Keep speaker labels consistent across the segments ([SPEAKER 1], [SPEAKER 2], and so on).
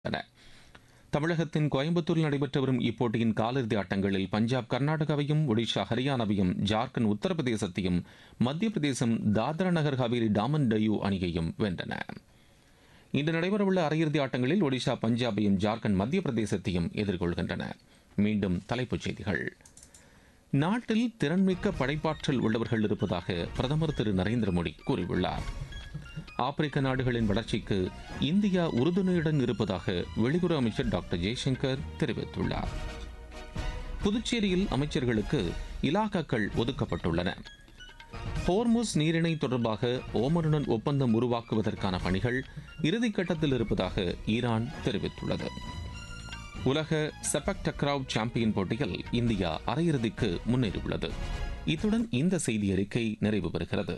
[SPEAKER 1] என தமிழகத்தின் கோயம்புத்தூரில் நடைபெற்று வரும் இப்போட்டியின் காலிறுதி ஆட்டங்களில் பஞ்சாப் கர்நாடகாவையும் ஒடிஷா ஹரியானாவையும் ஜார்க்கண்ட் உத்தரப்பிரதேசத்தையும் மத்திய பிரதேசம் தாத்ரா நகர் ஹவேலி டாமன் டையூ அணியையும் வென்றன இன்று நடைபெறவுள்ள அரையிறுதி ஆட்டங்களில் ஒடிஷா பஞ்சாபையும் ஜார்க்கண்ட் மத்திய பிரதேசத்தையும் எதிர்கொள்கின்றன மீண்டும் தலைப்புச் செய்திகள் நாட்டில் திறன்மிக்க படைப்பாற்றல் உள்ளவர்கள் இருப்பதாக பிரதமர் திரு நரேந்திர மோடி கூறியுள்ளார் ஆப்பிரிக்க நாடுகளின் வளர்ச்சிக்கு இந்தியா உறுதுணையுடன் இருப்பதாக வெளியுறவு அமைச்சர் டாக்டர் ஜெய்சங்கர் தெரிவித்துள்ளார் புதுச்சேரியில் அமைச்சர்களுக்கு இலாக்காக்கள் ஒதுக்கப்பட்டுள்ளன ஹோர்முஸ் நீரிணை தொடர்பாக ஓமனுடன் ஒப்பந்தம் உருவாக்குவதற்கான பணிகள் இறுதிக்கட்டத்தில் இருப்பதாக ஈரான் தெரிவித்துள்ளது உலக செபக் டக்ராவ் சாம்பியன் போட்டியில் இந்தியா அரையிறுதிக்கு முன்னேறியுள்ளது இத்துடன் இந்த செய்தி அறிக்கை நிறைவு பெறுகிறது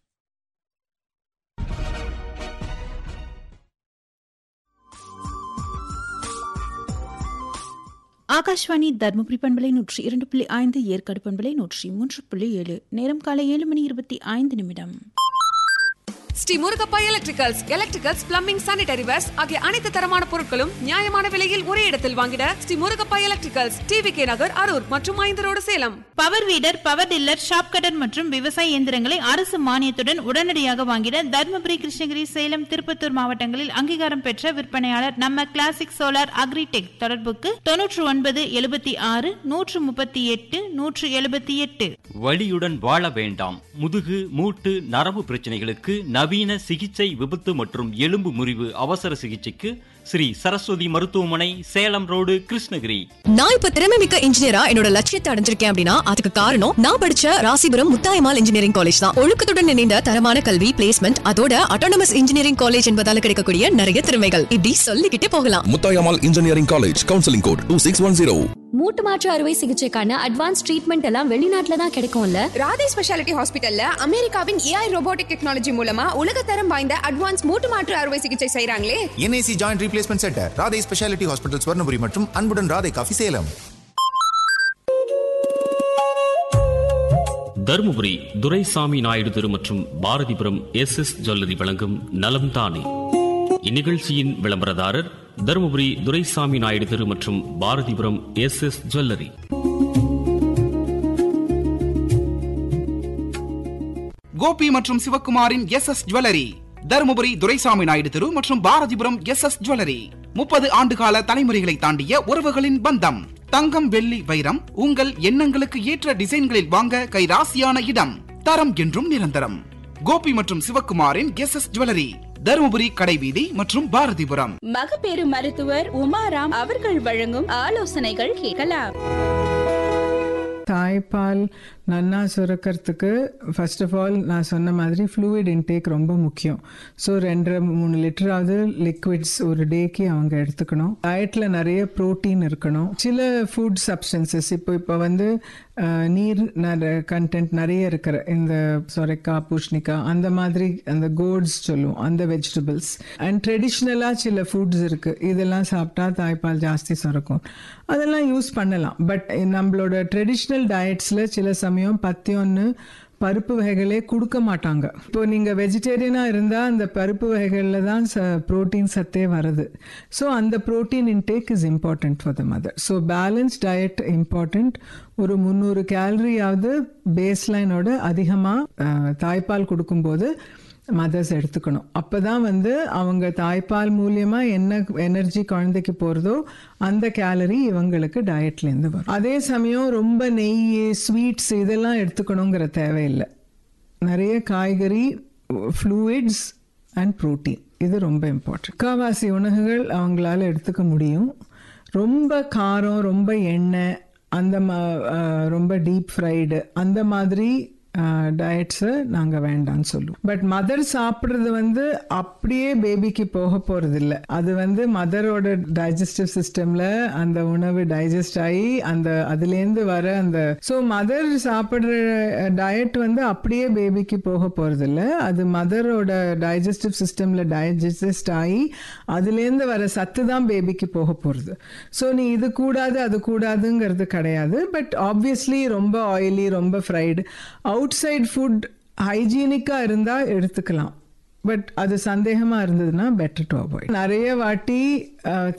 [SPEAKER 2] ஆகாஷ்வாணி தர்மபுரி பண்பலை நூற்றி இரண்டு புள்ளி ஐந்து ஏற்காடு பண்பலை நூற்றி மூன்று புள்ளி ஏழு நேரம் காலை ஏழு மணி இருபத்தி ஐந்து நிமிடம்
[SPEAKER 3] Sri Murugappa electricals electricals plumbing sanitary wares ஆகிய அனைத்து தரமான பொருட்களும் நியாயமான விலையில் ஒரே இடத்தில் வாங்கிட Sri Murugappa electricals TV K Nagar Arur மற்றும் ஐந்து road Salem
[SPEAKER 4] power weeder power tiller shop cutter மற்றும் விவசாய இயந்திரங்களை அரசு மானியத்துடன் உடனடியாக வாங்கிட தருமபுரி கிருஷ்ணகிரி சேலம் திருப்பத்தூர் மாவட்டங்களில் அங்கீகாரம் பெற்ற விற்பனையாளர் நம்ம கிளாசிக் சோலார் அக்ரிடெக் தொடர்புக்கு தொன்னூற்று ஒன்பது எழுபத்தி ஆறு நூற்று முப்பத்தி எட்டு நூற்று எழுபத்தி எட்டு
[SPEAKER 5] வலியுடன் வாழ வேண்டாம் முதுகு மூட்டு நரம்பு பிரச்சனைகளுக்கு நவீன சிகிச்சை விபத்து மற்றும் எலும்பு முறிவு அவசர சிகிச்சைக்கு ஸ்ரீ சரஸ்வதி மருத்துவமனை சேலம் ரோடு கிருஷ்ணகிரி
[SPEAKER 6] நான் இப்ப திறமை மிக்க இன்ஜினியரா என்னோட லட்சியத்தை அடைஞ்சிருக்கேன் அப்படின்னா அதுக்கு காரணம் நான் படிச்ச ராசிபுரம் முத்தாயமால் இன்ஜினியரிங் காலேஜ் தான் ஒழுக்கத்துடன் இணைந்த தரமான கல்வி பிளேஸ்மெண்ட் அதோட அட்டானமஸ் இன்ஜினியரிங் காலேஜ் என்பதால கிடைக்கக்கூடிய நிறைய திறமைகள் இப்படி சொல்லிக்கிட்டே போகலாம்
[SPEAKER 7] Muthayammal engineering college counselling code two six one zero
[SPEAKER 8] மூட்டு மாற்று அறுவை சிகிச்சைக்கான அட்வான்ஸ் ட்ரீட்மெண்ட் எல்லாம் வெளிநாட்டுல தான் கிடைக்கும்ல
[SPEAKER 9] ராதே ஸ்பெஷாலிட்டி ஹாஸ்பிட்டல்ல அமெரிக்காவின் ஏஐ ரோபோட்டிக் டெக்னாலஜி மூலமா உலகத்தரம் வாய்ந்த அட்வான்ஸ் மூட்டு மாற்று அறுவை சிகிச்சை செய்றாங்களே
[SPEAKER 10] NIC joint replacement centre Radhai speciality hospital Swarnapuri மற்றும் அன்புடன் ராதை காஃபி சேலம்
[SPEAKER 11] தருமபுரி துரைசாமி நாயுடு தெரு மற்றும் பாரதிபுரம் எஸ் எஸ் ஜுவல்லரி வழங்கும் நலம் தானே இந்நிகழ்ச்சியின் விளம்பரதாரர் தருமபுரி துரைசாமி நாயுடு தெரு மற்றும் Bharathipuram S S jewellery
[SPEAKER 12] Gopi மற்றும் சிவக்குமாரின் S S jewellery Dharmapuri Duraisamy Naidu தெரு மற்றும் பாரதிபுரம் எஸ் எஸ் ஜுவல்லரி முப்பது ஆண்டுகால தலைமுறைகளை தாண்டிய உறவுகளின் பந்தம் தங்கம் வெள்ளி வைரம் உங்கள் எண்ணங்களுக்கு ஏற்ற டிசைன்களில் வாங்க கைராசியான இடம் தரம் என்றும் நிரந்தரம் கோபி மற்றும் சிவக்குமாரின் எஸ் எஸ் ஜுவல்லரி தருமபுரி கடைவீதி மற்றும் பாரதிபுரம்
[SPEAKER 13] மகப்பேறு மருத்துவர் உமாராம் அவர்கள் வழங்கும் ஆலோசனைகள் கேட்கலாம்
[SPEAKER 14] தாய்ப்பால் நன்னா சுரக்கிறதுக்கு ஃபர்ஸ்ட் ஆஃப் ஆல் நான் சொன்ன மாதிரி ஃப்ளூயிட் இன்டேக் ரொம்ப முக்கியம் ஸோ ரெண்டரை மூணு லிட்டராவது லிக்விட்ஸ் ஒரு டேக்கு அவங்க எடுத்துக்கணும் டயட்டில் நிறைய ப்ரோட்டீன் இருக்கணும் சில ஃபுட் சப்ஸ்டன்சஸ் இப்போ இப்போ வந்து நீர் கண்டென்ட் நிறைய இருக்கிற இந்த சொரைக்காய் பூஷ்ணிக்காய் அந்த மாதிரி அந்த கோட்ஸ் சொல்லுவோம் அந்த வெஜிடபிள்ஸ் அண்ட் ட்ரெடிஷ்னலாக சில ஃபுட்ஸ் இருக்குது இதெல்லாம் சாப்பிட்டா தாய்ப்பால் ஜாஸ்தி சுரக்கும் அதெல்லாம் யூஸ் பண்ணலாம் பட் நம்மளோட ட்ரெடிஷ்னல் டயட்ஸில் சில சமயம் பத்தியம்னு பருப்பு வகைகளே கொடுக்க மாட்டாங்க இப்போ நீங்கள் வெஜிடேரியனாக இருந்தால் அந்த பருப்பு வகைகளில் தான் ச ப்ரோட்டீன் சத்தே வருது ஸோ அந்த protein intake is important for the mother so balance diet important ஒரு முந்நூறு கேலரியாவது பேஸ்லைனோட அதிகமாக தாய்ப்பால் கொடுக்கும்போது மதர்ஸ் எடுத்துக்கணும் அப்போ தான் வந்து அவங்க தாய்ப்பால் மூலியமாக என்ன எனர்ஜி குழந்தைக்கு போகிறதோ அந்த கேலரி இவங்களுக்கு டயட்லேருந்து வரும் அதே சமயம் ரொம்ப நெய் ஸ்வீட்ஸ் இதெல்லாம் எடுத்துக்கணுங்கிற தேவையில்லை நிறைய காய்கறி ஃப்ளூயிட்ஸ் அண்ட் ப்ரோட்டீன் இது ரொம்ப இம்பார்ட்டன்ட் முக்காவாசி உணவுகள் அவங்களால எடுத்துக்க முடியும் ரொம்ப காரம் ரொம்ப எண்ணெய் அந்த மா ரொம்ப டீப் ஃப்ரைடு அந்த மாதிரி டயட்ஸை நாங்கள் வேண்டாம்னு சொல்லுவோம் பட் மதர் சாப்பிட்றது வந்து அப்படியே பேபிக்கு போக போகிறதில்ல அது வந்து மதரோட டைஜஸ்டிவ் சிஸ்டமில் அந்த உணவு டைஜஸ்ட் ஆகி அந்த அதுலேருந்து வர அந்த ஸோ மதர் சாப்பிட்ற டயட் வந்து அப்படியே பேபிக்கு போக போகிறதில்ல அது மதரோட டைஜஸ்டிவ் சிஸ்டமில் டைஜஸ்ட் ஆகி அதுலேருந்து வர சத்து தான் பேபிக்கு போக போகிறது ஸோ நீ இது கூடாது அது கூடாதுங்கிறது கிடையாது பட் ஆப்வியஸ்லி ரொம்ப ஆயிலி ரொம்ப ஃப்ரைடு அவுட் சைட் ஃபுட் ஹைஜீனிக்காக இருந்தால் எடுத்துக்கலாம் பட் அது சந்தேகமாக இருந்ததுன்னா பெட்டர் டு அவாய்ட் நிறைய வாட்டி